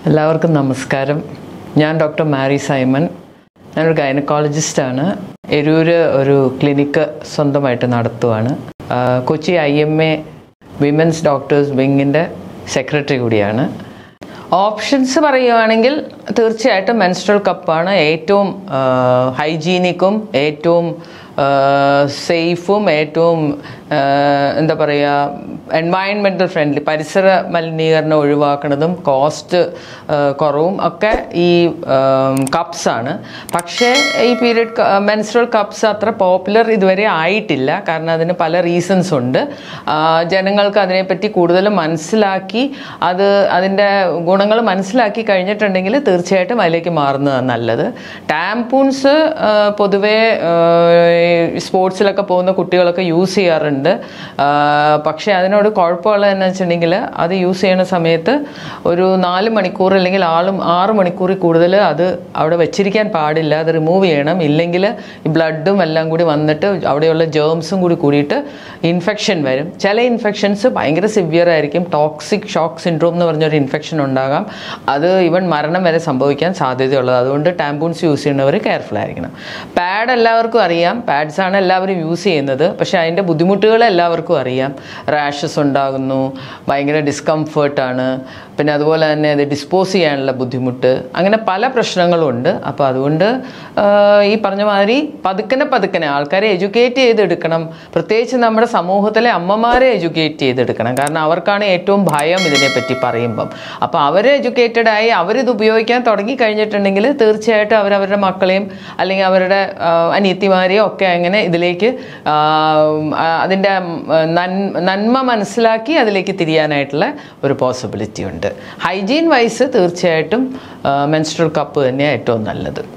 എല്ലാവർക്കും നമസ്കാരം ഞാൻ ഡോക്ടർ മാരി സൈമൺ ഞാനൊരു ഗൈനക്കോളജിസ്റ്റാണ് എരൂര് ഒരു ക്ലിനിക്ക് സ്വന്തമായിട്ട് നടത്തുവാണ് ആ, Kochi I M A women's doctors വിങ്ങിൻ്റെ സെക്രട്ടറി കൂടിയാണ് ഓപ്ഷൻസ് പറയുകയാണെങ്കിൽ തീർച്ചയായിട്ടും മെൻസ്ട്രൽ കപ്പാണ് ഏറ്റവും ഹൈജീനിക്കും ഏറ്റവും സേഫും ഏറ്റവും ആ, എന്താ പറയുക എൻവയൺമെൻറ്റൽ ഫ്രണ്ട്ലി പരിസര മലിനീകരണം ഒഴിവാക്കുന്നതും കോസ്റ്റ് കുറവും ഒക്കെ ഈ കപ്സ് ആണ് പക്ഷേ ഈ പീരിയഡ് മെൻസ്ട്രൽ കപ്സ് അത്ര പോപ്പുലർ ഇതുവരെ ആയിട്ടില്ല കാരണം അതിന് പല റീസൺസ് ഉണ്ട് ആ, ജനങ്ങൾക്ക് അതിനെപ്പറ്റി കൂടുതൽ മനസ്സിലാക്കി അത് അതിൻ്റെ ഗുണങ്ങൾ മനസ്സിലാക്കി കഴിഞ്ഞിട്ടുണ്ടെങ്കിൽ തീർച്ചയായിട്ടും അതിലേക്ക് മാറുന്നതാണ് നല്ലത് ടാംപൂൺസ് പൊതുവേ സ്പോർട്സിലൊക്കെ പോകുന്ന കുട്ടികളൊക്കെ യൂസ് ചെയ്യാറുണ്ട് ആ, പക്ഷേ അതിനോട് കുഴപ്പമുള്ളതെന്ന് വെച്ചിട്ടുണ്ടെങ്കിൽ അത് യൂസ് ചെയ്യുന്ന സമയത്ത് ഒരു നാല് മണിക്കൂർ അല്ലെങ്കിൽ ആളും ആറ് മണിക്കൂറിൽ കൂടുതൽ അത് അവിടെ വെച്ചിരിക്കാൻ പാടില്ല അത് റിമൂവ് ചെയ്യണം ഇല്ലെങ്കിൽ ഈ ബ്ലഡും എല്ലാം കൂടി വന്നിട്ട് അവിടെയുള്ള ജേംസും കൂടി കൂടിയിട്ട് ഇൻഫെക്ഷൻ വരും ചില ഇൻഫെക്ഷൻസ് ഭയങ്കര സിവിയർ ആയിരിക്കും ടോക്സിക് ഷോക്ക് സിൻഡ്രോം എന്ന് പറഞ്ഞൊരു ഇൻഫെക്ഷൻ ഉണ്ടാകാം അത് ഈവൻ മരണം വരെ സംഭവിക്കാൻ സാധ്യതയുള്ളത് അതുകൊണ്ട് ടാമ്പൂൺസ് യൂസ് ചെയ്യുന്നവർ കെയർഫുൾ ആയിരിക്കണം പാഡ് എല്ലാവർക്കും അറിയാം പാഡ്സ് ആണ് എല്ലാവരും യൂസ് ചെയ്യുന്നത് പക്ഷേ അതിൻ്റെ ബുദ്ധിമുട്ടുകൾ എല്ലാവർക്കും അറിയാം റാഷസ് ഉണ്ടാകുന്നു ഭയങ്കര ഡിസ്കംഫേർട്ടാണ് പിന്നെ അതുപോലെ തന്നെ അത് ഡിസ്പോസ് ചെയ്യാനുള്ള ബുദ്ധിമുട്ട് അങ്ങനെ പല പ്രശ്നങ്ങളും ഉണ്ട് അപ്പോൾ അതുകൊണ്ട് ആ, ഈ പറഞ്ഞ മാതിരി പതുക്കനെ പതുക്കനെ ആൾക്കാരെ എഡ്യൂക്കേറ്റ് ചെയ്തെടുക്കണം പ്രത്യേകിച്ച് നമ്മുടെ സമൂഹത്തിലെ അമ്മമാരെ എഡ്യൂക്കേറ്റ് ചെയ്തെടുക്കണം കാരണം അവർക്കാണ് ഏറ്റവും ഭയം ഇതിനെപ്പറ്റി പറയുമ്പം അപ്പോൾ അവർ എഡ്യൂക്കേറ്റഡ് ആയി അവരിത് ഉപയോഗിക്കാൻ തുടങ്ങി കഴിഞ്ഞിട്ടുണ്ടെങ്കിൽ തീർച്ചയായിട്ടും അവരവരുടെ മക്കളെയും അല്ലെങ്കിൽ അവരുടെ ആ, അനിയത്തിമാരെയും ഒക്കെ അങ്ങനെ ഇതിലേക്ക് ആ, ആ, അതിൻ്റെ നൻ- നന്മ മനസ്സിലാക്കി അതിലേക്ക് തിരിയാനായിട്ടുള്ള ഒരു പോസിബിലിറ്റി ഉണ്ട് ഹൈജീൻ വൈസ് തീർച്ചയായിട്ടും മെൻസ്ട്രൽ കപ്പ് തന്നെയാണ് ഏറ്റവും നല്ലത്